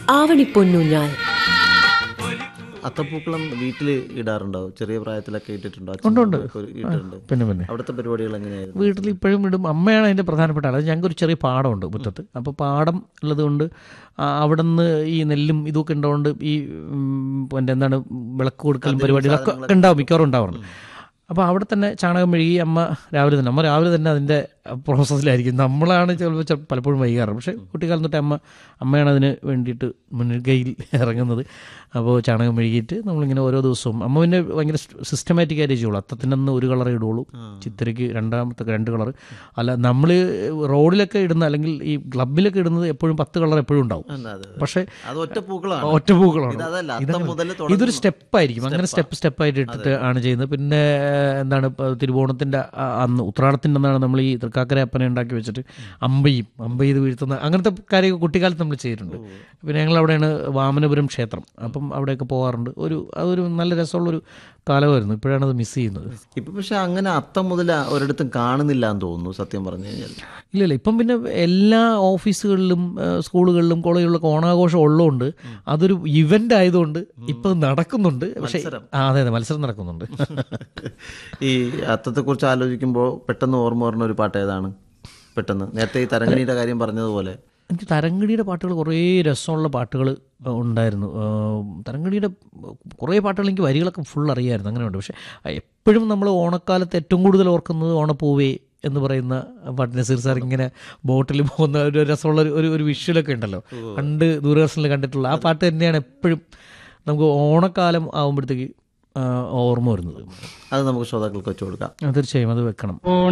ആവണിപ്പൊന്നൂഞ്ഞാൽ അത്തപ്പൂക്കളം വീട്ടിൽ ഇടാറുണ്ടോ ചെറിയ പ്രായത്തിലൊക്കെ ഇട്ടിട്ടുണ്ടോ ഉണ്ട്, ഉണ്ട്. അച്ഛനൊക്കെ ഒരു ഇട്ടിട്ടുണ്ട് പിന്നെ പിന്നെ അവിടുത്തെ പരിപാടികൾ എങ്ങനെയായിരുന്നു വീട്ടിൽ ഇപ്പോഴും ഇടും അമ്മയാണ് അതിൻ്റെ പ്രധാനപ്പെട്ട ആൾ അത് ഞങ്ങൾക്ക് ഒരു ചെറിയ പാടമുണ്ട് മുറ്റത്ത് അപ്പോൾ പാടം ഉള്ളതുകൊണ്ട് ആ, അവിടെ നിന്ന് ഈ നെല്ലും ഇതൊക്കെ ഉണ്ടതുകൊണ്ട് ഈ ഉം, പിന്നെ എന്താണ് വിളക്ക് കൊടുക്കലും പരിപാടികളൊക്കെ ഉണ്ടാവും മിക്കവാറും ഉണ്ടാവാറുണ്ട് അപ്പോൾ അവിടെ തന്നെ ചാണകം മെഴുകി അമ്മ രാവിലെ തന്നെ അമ്മ രാവിലെ തന്നെ അതിൻ്റെ പ്രോസസ്സിലായിരിക്കും നമ്മളാണ് ചിലപ്പോൾ ചെ- പലപ്പോഴും വൈകാറ് പക്ഷേ കുട്ടിക്കാലം തൊട്ട് അമ്മ അമ്മയാണ് അതിന് വേണ്ടിയിട്ട് മുൻകൈയിൽ ഇറങ്ങുന്നത് അപ്പോൾ ചാണകം മെഴുകിയിട്ട് നമ്മളിങ്ങനെ ഓരോ ദിവസവും അമ്മ പിന്നെ ഭയങ്കര സിസ്റ്റമാറ്റിക് ആയിട്ട് ചെയ്യുള്ളൂ അത്തത്തിനന്ന് ഒരു കളർ ഇടുള്ളൂ ചിത്തിരയ്ക്ക് രണ്ടാമത്തെ രണ്ട് കളർ അല്ല നമ്മൾ റോഡിലൊക്കെ ഇടുന്ന അല്ലെങ്കിൽ ഈ ക്ലബിലൊക്കെ ഇടുന്നത് എപ്പോഴും പത്ത് കളർ എപ്പോഴും ഉണ്ടാവും അല്ല, അതെ. പക്ഷേ അത് ഒറ്റ പൂക്കളാണ് ഒറ്റ പൂക്കളാണ് ഇതല്ല അത്തം ഇതങ്ങനെ- മുതൽ ഇതൊരു സ്റ്റെപ്പായിരിക്കും അങ്ങനെ സ്റ്റെപ്പ് സ്റ്റെപ്പായിട്ട് ഇട്ടിട്ട് ആണ് ചെയ്യുന്നത് പിന്നെ ഏഹ്, എന്താണ് ഇപ്പോൾ തിരുവോണത്തിൻ്റെ ആ- അന്ന് ഉത്രാടത്തിൻ്റെ അന്നാണ് നമ്മൾ ഈ തൃക്കാക്കര അപ്പനെ ഉണ്ടാക്കി വെച്ചിട്ട് അമ്പയും അമ്പ ചെയ്ത് വീഴ്ത്തുന്ന അങ്ങനത്തെ കാര്യമൊക്കെ കുട്ടിക്കാലത്ത് നമ്മൾ ചെയ്തിട്ടുണ്ട് പിന്നെ ഞങ്ങൾ അവിടെയാണ് വാമനപുരം ക്ഷേത്രം അപ്പം അവിടെയൊക്കെ പോകാറുണ്ട് ഒരു അതൊരു നല്ല രസമുള്ളൊരു കാലമായിരുന്നു ഇപ്പോഴാണ് അത് മിസ് ചെയ്യുന്നത് ഇപ്പൊ പക്ഷെ അങ്ങനെ അത്തം മുതൽ ഒരിടത്തും കാണുന്നില്ല എന്ന് തോന്നുന്നു സത്യം പറഞ്ഞു കഴിഞ്ഞാൽ ഇല്ല ഇല്ല ഇപ്പം പിന്നെ എല്ലാ ഓഫീസുകളിലും ഏഹ്, സ്കൂളുകളിലും കോളേജുകളിലൊക്കെ ഓണാഘോഷം ഉള്ളതുകൊണ്ട് അതൊരു ഇവന്റ് ആയതുകൊണ്ട് ഇപ്പം അത് നടക്കുന്നുണ്ട് പക്ഷേ ആ അതെ അതെ മത്സരം നടക്കുന്നുണ്ട് ഈ അത്തത്തെക്കുറിച്ച് ആലോചിക്കുമ്പോൾ പെട്ടെന്ന് ഓർമ്മ വരുന്ന ഒരു പാട്ട് ഏതാണ് പെട്ടെന്ന് നേരത്തെ ഈ തരങ്കണിയുടെ കാര്യം പറഞ്ഞതുപോലെ എനിക്ക് തരംഗിണിയുടെ പാട്ടുകൾ കുറേ രസമുള്ള പാട്ടുകൾ ഉണ്ടായിരുന്നു ഏഹ്, തരംഗിണിയുടെ കുറേ പാട്ടുകൾ എനിക്ക് വരികളൊക്കെ ഫുൾ അറിയായിരുന്നു അങ്ങനെയുണ്ട് പക്ഷേ എപ്പോഴും നമ്മൾ ഓണക്കാലത്ത് ഏറ്റവും കൂടുതൽ ഓർക്കുന്നത് ഓണപ്പൂവേ എന്ന് പറയുന്ന പാട്ട് നസീർ സാർ ഇങ്ങനെ ബോട്ടിൽ പോകുന്ന ഒരു രസമുള്ള ഒരു- ഒരു ഒരു വിഷ്വലൊക്കെ ഉണ്ടല്ലോ പണ്ട് ദൂരദർശനിൽ കണ്ടിട്ടുള്ള ആ പാട്ട് തന്നെയാണ് എപ്പോഴും നമുക്ക് ഓണക്കാലം ആകുമ്പോഴത്തേക്ക് ഓർമ്മ വരുന്നത് അത് നമുക്ക് ശ്രോതാക്കൾക്ക് വെച്ചു കൊടുക്കാം ആ, തീർച്ചയായും അത് വെക്കണം ഓണ